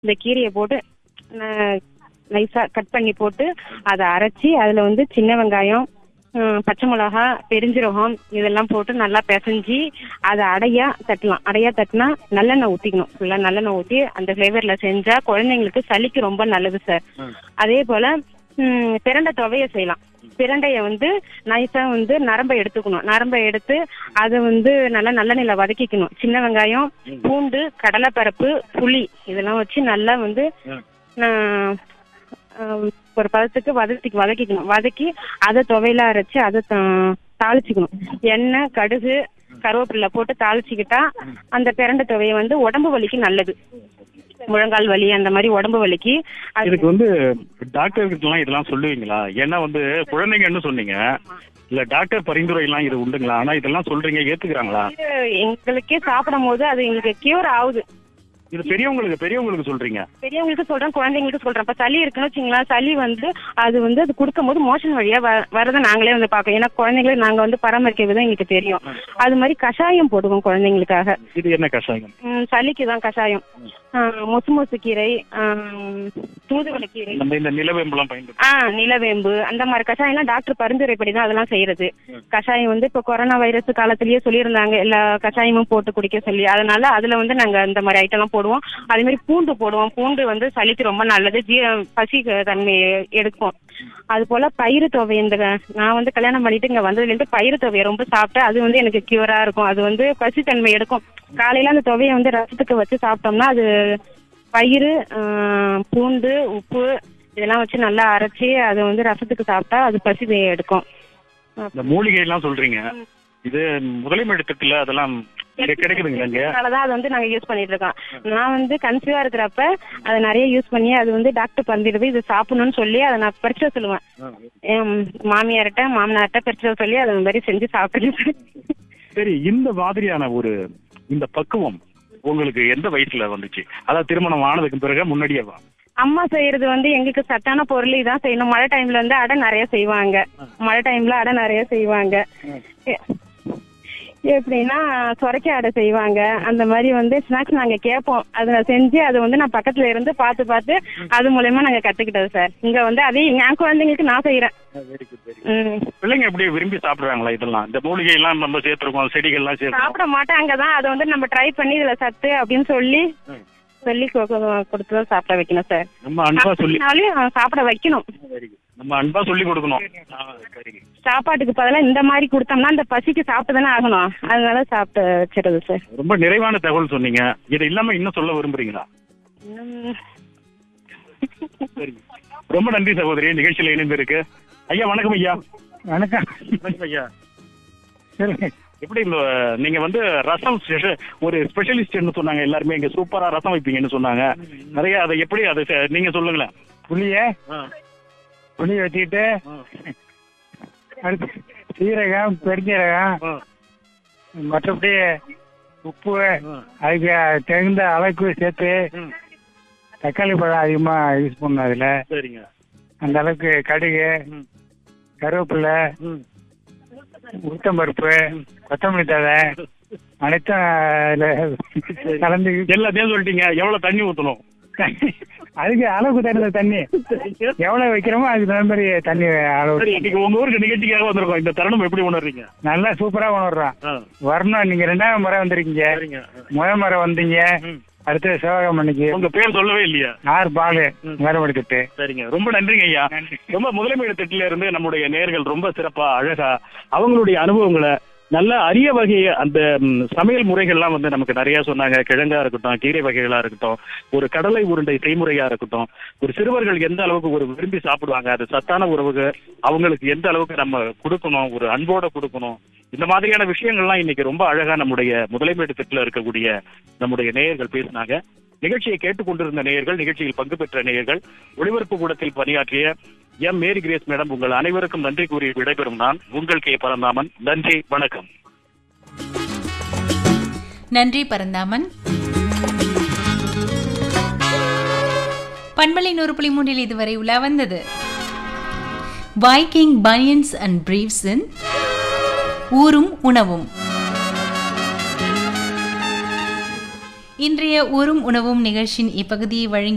இந்த கீரையை போட்டு நைஸா கட் பண்ணி போட்டு அதை அரைச்சி அதுல வந்து சின்ன வெங்காயம் ம், பச்சை மிளகா பெருஞ்சீரகம் இதெல்லாம் போட்டு நல்லா பிசைஞ்சு அதை அடையா தட்டலாம் அடையா தட்டினா நல்லெண்ணெய் ஊற்றிக்கணும் ஃபுல்லாக நல்லெண்ணெய் ஊற்றி அந்த ஃப்ளேவரில் செஞ்சா குழந்தைங்களுக்கு சளிக்கு ரொம்ப நல்லது சார் அதே போல ம், பிரண்டை துவைய செய்யலாம் பிரண்டைய வந்து நைஸா வந்து நரம்பை எடுத்துக்கணும் நரம்பை எடுத்து அதை வந்து நல்லா நல்லெண்ணெயில வதக்கிக்கணும் சின்ன வெங்காயம் பூண்டு கடலைப்பருப்பு புளி இதெல்லாம் வச்சு நல்லா வந்து ஆஹ், ஆஹ், ஒரு பதத்துக்கு வதக்கி வதக்கிக்கணும் வதக்கி அதை துவையில அரைச்சு அதை தா- தாளிச்சுக்கணும் எண்ணெய் கடுகு கருவேப்பிலை போட்டு தாளிச்சுக்கிட்டா அந்த பிரண்டை துவையை வந்து உடம்பு வலிக்கு நல்லது முழங்கால் வலி அந்த மாதிரி உடம்பு வலிக்கு அது இதுக்கு வந்து டாக்டர்கிட்டலாம் இதெல்லாம் சொல்லுவீங்களா ஏன்னா வந்து குழந்தைங்கன்னு சொன்னீங்க இல்ல டாக்டர் பரிந்துரை எல்லாம் இது உண்டுங்களா ஆனா இதெல்லாம் சொல்றீங்க ஏத்துக்கிறாங்களா இது எங்களுக்கே சாப்பிடும் போது அது எங்களுக்கு கியூர் ஆகுது இது பெரியவங்களுக்கு பெரியவங்களுக்கு சொல்றீங்க பெரியவங்களுக்கு சொல்றேன் குழந்தைங்களுக்கு சொல்றேன் இப்ப சளி இருக்குன்னு வச்சுங்களேன் சளி வந்து அது வந்து அது கொடுக்கும் போது மோஷன் வழியா வ- வரதை நாங்களே வந்து பார்க்கோம் ஏன்னா குழந்தைங்களை நாங்க வந்து பராமரிக்க விதம் எங்களுக்கு தெரியும் அது மாதிரி கஷாயம் போடுவோம் குழந்தைங்களுக்காக இது என்ன கஷாயம் ம், சளிக்கு தான் கஷாயம் ஆ, மொசு மொசு கீரை ஆம், தூதுவளை கீரை நம்ம இந்த நிலவேம்பெல்லாம் பயன்படுத்த ஆ நிலவேம்பு அந்த மாதிரி கஷாயம்லாம் டாக்டர் பரிந்துரைப்படி தான் அதெல்லாம் செய்யறது கஷாயம் வந்து இப்போ கொரோனா வைரஸ் காலத்திலேயே சொல்லியிருந்தாங்க எல்லா கஷாயமும் போட்டு குடிக்க சொல்லி அதனால அதுல வந்து நாங்க இந்த மாதிரி ஐட்டம்லாம் போடுவோம் அதே மாதிரி பூண்டு போடுவோம் பூண்டு வந்து சளிக்கு ரொம்ப நல்லது ஜீ பசி தன்மையை எடுக்கும் அது போல பயிறு துவை இந்த நான் வந்து கல்யாணம் பண்ணிட்டு இங்க வந்ததுல இருந்து பயிறு துவையை ரொம்ப சாப்பிட்டேன் அது வந்து எனக்கு கியூரா இருக்கும் அது வந்து பசி தன்மை எடுக்கும் காலையில அந்த துவையை வந்து ரசத்துக்கு வச்சு சாப்பிட்டோம்னா அது பயிறு ஆ, பூண்டு உப்பு இதெல்லாம் வச்சு நல்லா அரைச்சி அதை வந்து ரசத்துக்கு சாப்பிட்டா அது பசி வே- எடுக்கும் இந்த மூலிகை எல்லாம் சொல்றீங்க இது முதலிமை திட்டத்துல அதெல்லாம் இங்க கிடைக்குதுங்களா இங்க அதனாலதான் அதை வந்து நாங்க யூஸ் பண்ணிட்டு இருக்கோம் நான் வந்து கன்சீவா இருக்கிறப்ப அதை நிறைய யூஸ் பண்ணி அது வந்து டாக்டர் பந்திடுது இது சாப்பிடணும்னு சொல்லி அதை நான் பறிச்சு வர சொல்லுவேன் என் மாமியார்கிட்ட மாமனார்கிட்ட பறிச்சு வர சொல்லி அதை மாதிரி செஞ்சு சாப்பிட்டு சரி இந்த மாதிரியான ஒரு இந்த பக்குவம் உங்களுக்கு எந்த வயசுல வந்துச்சு அதாவது திருமணம் ஆனதுக்கு பிறகு முன்னாடியேவா அம்மா செய்யறது வந்து எங்களுக்கு சத்தான பொருள் இதான் செய்யணும் மழை டைம்ல வந்து அடை நிறைய செய்வாங்க மழை டைம்ல அடை நிறைய செய்வாங்க எ- எப்படின்னா சொரைக்காய் அடை செய்வாங்க அந்த மாதிரி வந்து ஸ்நாக்ஸ் நாங்க கேட்போம் அதை செஞ்சு அதை வந்து நான் பக்கத்துல இருந்து பார்த்து பார்த்து அது மூலயமா நாங்க கத்துக்கிட்டது சார் இங்க வந்து அதே என் குழந்தைங்களுக்கு நான் செய்யறேன் ம். பிள்ளைங்க எப்படி விரும்பி சாப்பிடுறாங்களா இதெல்லாம் இந்த மூலிகை எல்லாம் நம்ம சேர்த்திருக்கோம் செடிகள் எல்லாம் சேர்த்திருக்கோம் சாப்பிட மாட்டாங்க தான் அதை வந்து நம்ம ட்ரை பண்ணி இதுல சத்து அப்படின்னு சொல்லி சொல்லி கொ- கொ- கொடுத்து தான் சாப்பிட வைக்கணும் சார் நம்ம அன்பா சொல்லி அப்படின்னாலும் சாப்பிட வைக்கணும் நம்ம அன்பா சொல்லி கொடுக்கணும் ஆ, சரிங்க. சாப்பாட்டுக்கு பதிலா இந்த மாதிரி கொடுத்தோம்னா அந்த பசிக்கு சாப்பிட்டு தானே ஆகணும் அதனால சாப்பிட்டு வச்சிருது சார் ரொம்ப நிறைவான தகவல் சொன்னீங்க இது இல்லாம இன்னும் சொல்ல விரும்புறீங்களா இன்னும் சரிங்க ரொம்ப நன்றி சகோதரி நிகழ்ச்சியில இணைந்திருக்கு ஐயா வணக்கம் ஐயா வணக்கம் வணக்கம் ஐயா சொல்லுங்க எப்படி இந்த நீங்க வந்து ரசம் ஸ்பெஷ- ஒரு ஸ்பெஷலிஸ்ட்னு சொன்னாங்க எல்லாருமே இங்க சூப்பரா ரசம் வைப்பீங்கன்னு சொன்னாங்க நிறைய அதை எப்படி அதை செ- நீங்க சொல்லுங்களேன் புளிய புளி வச்சுக்கிட்டு அடுத்து சீரகம் பெருஞ்சீரகம் மற்றபடி உப்பு அதுக்கு தகுந்த அளவுக்கு சேர்த்து தக்காளி பழம் அதிகமாக யூஸ் பண்ணணும் அதில் சரிங்க அந்த அளவுக்கு கடுகு ம். கருவேப்பிலை ம். உளுத்தம்பருப்பு கொத்தமல்லி தழை அனைத்தும் அதில் கலந்து எல்லாத்தையும் சொல்லிட்டீங்க எவ்வளவு தண்ணி ஊத்தணும் அதுக்கு அளவுக்கு தகுந்த தண்ணி எவ்வளவு வைக்கிறோமோ அதுக்கு தகுந்த மாதிரி தண்ணி அளவு சரி இன்னைக்கு உங்க ஊருக்கு நிகழ்ச்சிக்காக வந்திருக்கோம் இந்த தருணம் எப்படி உணர்றீங்க நல்லா சூப்பரா உணர்றோம் வரணும் நீங்க ரெண்டாவது முறை வந்திருக்கீங்க சரிங்க முதல் முறை வந்தீங்க ம். அடுத்து சிவகாம அன்னைக்கு உங்க பேர் சொல்லவே இல்லையா ஆறு பாலு வேறுபடி திட்டு சரிங்க ரொம்ப நன்றிங்க ஐயா ரொம்ப முதன்மை திட்டில இருந்து நம்முடைய நேர்கள் ரொம்ப சிறப்பா அழகா அவங்களுடைய அனுபவங்களை நல்ல அரிய வகை அந்த ம், சமையல் முறைகள்லாம் வந்து நமக்கு நிறைய சொன்னாங்க கிழங்கா இருக்கட்டும் கீரை வகைகளா இருக்கட்டும் ஒரு கடலை உருண்டை செய்முறையா இருக்கட்டும் ஒரு சிறுவர்கள் எந்த அளவுக்கு ஒரு விரும்பி சாப்பிடுவாங்க அது சத்தான உறவுக்கு அவங்களுக்கு எந்த அளவுக்கு நம்ம கொடுக்கணும் ஒரு அன்போட கொடுக்கணும் இந்த மாதிரியான விஷயங்கள்லாம் இன்னைக்கு ரொம்ப அழகா நம்முடைய முதலைமேடு திட்டில் இருக்கக்கூடிய நம்முடைய நேயர்கள் பேசினாங்க நிகழ்ச்சியை கேட்டுக்கொண்டிருந்த நேயர்கள் நிகழ்ச்சியில் பங்கு பெற்ற நேயர்கள் ஒளிபரப்பு கூடத்தில் பணியாற்றிய எம் மேரி கிரேஸ் மேடம் உங்கள் அனைவருக்கும் நன்றி கூறி விடைபெறும் நான் உங்கள் கே பரந்தாமன் நன்றி வணக்கம் நன்றி பரந்தாமன் பண்பலை நூறு புள்ளி மூன்றில் இதுவரை உலா வந்தது வைக்கிங் பனியன்ஸ் அண்ட் பிரீவ்ஸின் ஊரும் உணவும் இன்றைய ஊரும் உணவும் நிகழ்ச்சியின் இப்பகுதியை வழங்கி